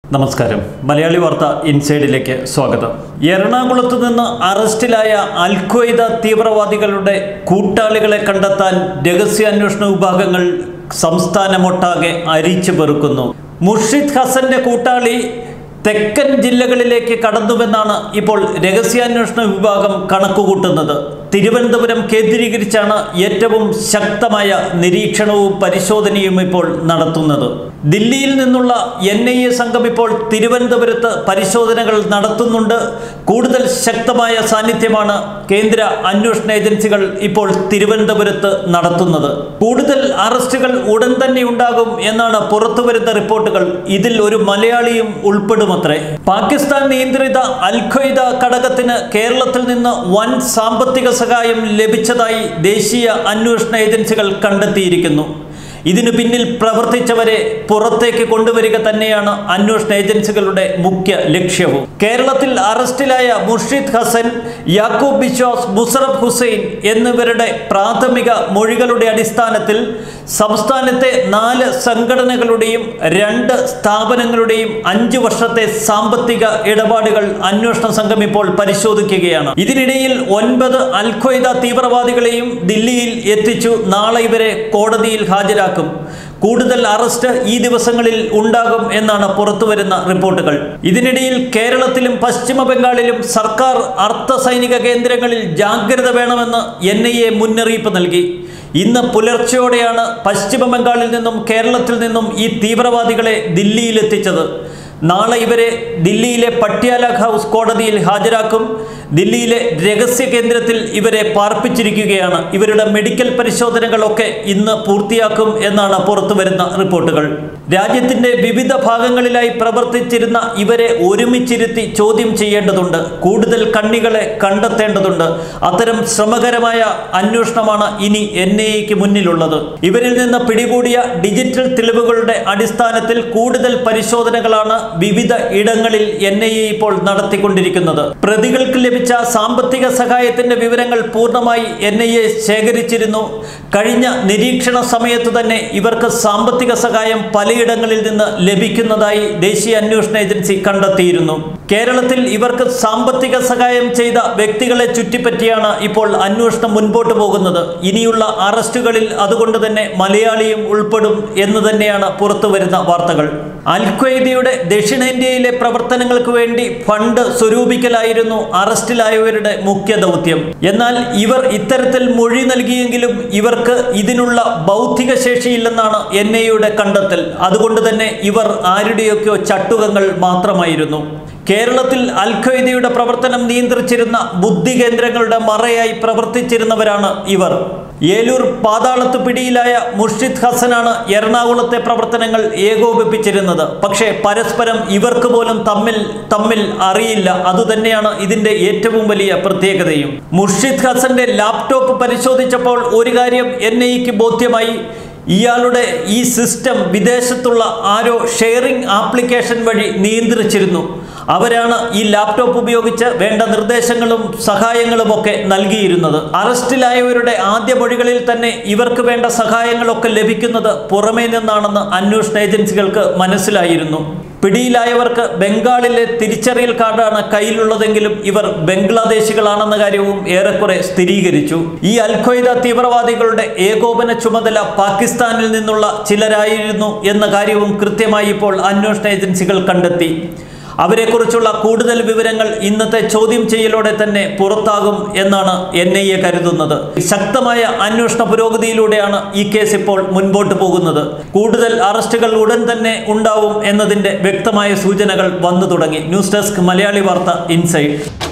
നമസ്കാരം മലയാളി വാർത്ത ഇൻസൈഡിലേക്ക് സ്വാഗതം എറണാകുളത്ത് നിന്ന് അറസ്റ്റിലായ അൽഖ്വയ്ദ തീവ്രവാദികളുടെ കൂട്ടാളികളെ കണ്ടെത്താൻ രഹസ്യാന്വേഷണ വിഭാഗങ്ങൾ സംസ്ഥാനമൊട്ടാകെ അരിച്ചു പെറുക്കുന്നു മുർഷിദ് ഹസന്റെ കൂട്ടാളി തെക്കൻ ജില്ലകളിലേക്ക് കടന്നുവെന്നാണ് ഇപ്പോൾ രഹസ്യാന്വേഷണ വിഭാഗം കണക്കുകൂട്ടുന്നത് തിരുവനന്തപുരം കേന്ദ്രീകരിച്ചാണ് ഏറ്റവും ശക്തമായ നിരീക്ഷണവും പരിശോധനയും ഇപ്പോൾ നടത്തുന്നത് ദില്ലിയിൽ നിന്നുള്ള എൻ ഐ എ സംഘം ഇപ്പോൾ തിരുവനന്തപുരത്ത് പരിശോധനകൾ നടത്തുന്നുണ്ട് കൂടുതൽ ശക്തമായ സാന്നിധ്യമാണ് കേന്ദ്ര അന്വേഷണ ഏജൻസികൾ ഇപ്പോൾ തിരുവനന്തപുരത്ത് നടത്തുന്നത് കൂടുതൽ അറസ്റ്റുകൾ ഉടൻ തന്നെ ഉണ്ടാകും എന്നാണ് പുറത്തുവരുന്ന റിപ്പോർട്ടുകൾ ഇതിൽ ഒരു മലയാളിയും ഉൾപ്പെടുമത്രേ പാകിസ്ഥാൻ നിയന്ത്രിത അൽഖ്വയ്ദ ഘടകത്തിന് കേരളത്തിൽ നിന്ന് വൻ സാമ്പത്തിക സഹായം ലഭിച്ചതായി ദേശീയ അന്വേഷണ ഏജൻസികൾ കണ്ടെത്തിയിരിക്കുന്നു ഇതിനു പിന്നിൽ പ്രവർത്തിച്ചവരെ പുറത്തേക്ക് കൊണ്ടുവരിക തന്നെയാണ് അന്വേഷണ ഏജൻസികളുടെ മുഖ്യ ലക്ഷ്യവും കേരളത്തിൽ അറസ്റ്റിലായ മുർഷിദ് ഹസൻ യാക്കൂബ് ബിശ്വാസ് മുസറഫ് ഹുസൈൻ എന്നിവരുടെ പ്രാഥമിക മൊഴികളുടെ അടിസ്ഥാനത്തിൽ സംസ്ഥാനത്തെ നാല് സംഘടനകളുടെയും രണ്ട് സ്ഥാപനങ്ങളുടെയും അഞ്ച് വർഷത്തെ സാമ്പത്തിക ഇടപാടുകൾ അന്വേഷണ സംഘം ഇപ്പോൾ പരിശോധിക്കുകയാണ് ഇതിനിടയിൽ ഒൻപത് അൽഖ്വയ്ദ തീവ്രവാദികളെയും ദില്ലിയിൽ എത്തിച്ചു നാളെ ഇവരെ കോടതിയിൽ ഹാജരാക്കും കൂടുതൽ അറസ്റ്റ് ഈ ദിവസങ്ങളിൽ ഉണ്ടാകും എന്നാണ് പുറത്തുവരുന്ന റിപ്പോർട്ടുകൾ ഇതിനിടയിൽ കേരളത്തിലും പശ്ചിമ ബംഗാളിലും സർക്കാർ അർദ്ധ സൈനിക കേന്ദ്രങ്ങളിൽ ജാഗ്രത വേണമെന്ന് എൻ ഐ എ മുന്നറിയിപ്പ് നൽകി ഇന്ന് പുലർച്ചെയോടെയാണ് പശ്ചിമ ബംഗാളിൽ നിന്നും കേരളത്തിൽ നിന്നും ഈ തീവ്രവാദികളെ ദില്ലിയിലെത്തിച്ചത് നാളെ ഇവരെ ദില്ലിയിലെ പട്യാല ഹൗസ് കോടതിയിൽ ഹാജരാക്കും ദില്ലിയിലെ രഹസ്യ കേന്ദ്രത്തിൽ ഇവരെ പാർപ്പിച്ചിരിക്കുകയാണ് ഇവരുടെ മെഡിക്കൽ പരിശോധനകളൊക്കെ ഇന്ന് പൂർത്തിയാക്കും എന്നാണ് പുറത്തു വരുന്ന റിപ്പോർട്ടുകൾ രാജ്യത്തിന്റെ വിവിധ ഭാഗങ്ങളിലായി പ്രവർത്തിച്ചിരുന്ന ഇവരെ ഒരുമിച്ചിരുത്തി ചോദ്യം ചെയ്യേണ്ടതുണ്ട് കൂടുതൽ കണ്ണികളെ കണ്ടെത്തേണ്ടതുണ്ട് അത്തരം ശ്രമകരമായ അന്വേഷണമാണ് ഇനി എൻ ഐ എക്ക് മുന്നിലുള്ളത് ഇവരിൽ നിന്ന് പിടികൂടിയ ഡിജിറ്റൽ തെളിവുകളുടെ അടിസ്ഥാനത്തിൽ കൂടുതൽ പരിശോധനകളാണ് വിവിധ ഇടങ്ങളിൽ എൻ ഐ എ ഇപ്പോൾ നടത്തിക്കൊണ്ടിരിക്കുന്നത് പ്രതികൾക്ക് ലഭിച്ച സാമ്പത്തിക സഹായത്തിന്റെ വിവരങ്ങൾ പൂർണ്ണമായി എൻ ഐ എ ശേഖരിച്ചിരുന്നു കഴിഞ്ഞ നിരീക്ഷണ സമയത്ത് തന്നെ ഇവർക്ക് സാമ്പത്തിക സഹായം പലയിടങ്ങളിൽ നിന്ന് ലഭിക്കുന്നതായി ദേശീയ അന്വേഷണ ഏജൻസി കണ്ടെത്തിയിരുന്നു കേരളത്തിൽ ഇവർക്ക് സാമ്പത്തിക സഹായം ചെയ്ത വ്യക്തികളെ ചുറ്റിപ്പറ്റിയാണ് ഇപ്പോൾ അന്വേഷണം മുൻപോട്ട് പോകുന്നത് ഇനിയുള്ള അറസ്റ്റുകളിൽ അതുകൊണ്ട് തന്നെ മലയാളിയും ഉൾപ്പെടും എന്ന് തന്നെയാണ് പുറത്തു വരുന്ന വാർത്തകൾ അൽഖ്വയ്ദയുടെ ദക്ഷിണേന്ത്യയിലെ പ്രവർത്തനങ്ങൾക്ക് വേണ്ടി ഫണ്ട് സ്വരൂപിക്കലായിരുന്നു അറസ്റ്റിലായവരുടെ മുഖ്യ ദൗത്യം എന്നാൽ ഇവർ ഇത്തരത്തിൽ മൊഴി നൽകിയെങ്കിലും ഇവർക്ക് ഇതിനുള്ള ബൗദ്ധിക ശേഷിയില്ലെന്നാണ് എൻ ഐയുടെ കണ്ടെത്തൽ അതുകൊണ്ട് തന്നെ ഇവർ ആരുടെയൊക്കെയോ ചട്ടുകങ്ങൾ മാത്രമായിരുന്നു കേരളത്തിൽ അൽഖ്വയ്ദയുടെ പ്രവർത്തനം നിയന്ത്രിച്ചിരുന്ന ബുദ്ധി കേന്ദ്രങ്ങളുടെ മറയായി പ്രവർത്തിച്ചിരുന്നവരാണ് ഇവർ ഏലൂർ പാതാളത്ത് പിടിയിലായ മുർഷിദ് ഹസനാണ് എറണാകുളത്തെ പ്രവർത്തനങ്ങൾ ഏകോപിപ്പിച്ചിരുന്നത് പക്ഷേ പരസ്പരം ഇവർക്ക് പോലും തമ്മിൽ തമ്മിൽ അറിയില്ല അതുതന്നെയാണ് ഇതിന്റെ ഏറ്റവും വലിയ പ്രത്യേകതയും മുർഷിദ് ഹസന്റെ ലാപ്ടോപ്പ് പരിശോധിച്ചപ്പോൾ ഒരു കാര്യം എൻ ഐക്ക് ബോധ്യമായി ഇയാളുടെ ഈ സിസ്റ്റം വിദേശത്തുള്ള ആരോ ഷെയറിംഗ് ആപ്ലിക്കേഷൻ വഴി നിയന്ത്രിച്ചിരുന്നു അവരാണ് ഈ ലാപ്ടോപ്പ് ഉപയോഗിച്ച് വേണ്ട നിർദ്ദേശങ്ങളും സഹായങ്ങളും ഒക്കെ നൽകിയിരുന്നത് അറസ്റ്റിലായവരുടെ ആദ്യ മൊഴികളിൽ തന്നെ ഇവർക്ക് വേണ്ട സഹായങ്ങളൊക്കെ ലഭിക്കുന്നത് പുറമേ നിന്നാണെന്ന് അന്വേഷണ ഏജൻസികൾക്ക് മനസ്സിലായിരുന്നു പിടിയിലായവർക്ക് ബംഗാളിലെ തിരിച്ചറിയൽ കാർഡാണ് കയ്യിലുള്ളതെങ്കിലും ഇവർ ബംഗ്ലാദേശികളാണെന്ന കാര്യവും ഏറെക്കുറെ സ്ഥിരീകരിച്ചു ഈ അൽഖ്വയ്ദ തീവ്രവാദികളുടെ ഏകോപന ചുമതല പാകിസ്ഥാനിൽ നിന്നുള്ള ചിലരായിരുന്നു എന്ന കാര്യവും കൃത്യമായി ഇപ്പോൾ അന്വേഷണ ഏജൻസികൾ കണ്ടെത്തി അവരെക്കുറിച്ചുള്ള കൂടുതൽ വിവരങ്ങൾ ഇന്നത്തെ ചോദ്യം ചെയ്യലോടെ തന്നെ പുറത്താകും എന്നാണ് എൻ ഐ എ കരുതുന്നത് ശക്തമായ അന്വേഷണ പുരോഗതിയിലൂടെയാണ് ഈ കേസ് ഇപ്പോൾ മുൻപോട്ട് പോകുന്നത് കൂടുതൽ അറസ്റ്റുകൾ ഉടൻ തന്നെ ഉണ്ടാവും എന്നതിന്റെ വ്യക്തമായ സൂചനകൾ വന്നു തുടങ്ങി ന്യൂസ് ഡെസ്ക് മലയാളി വാർത്ത ഇൻസൈഡ്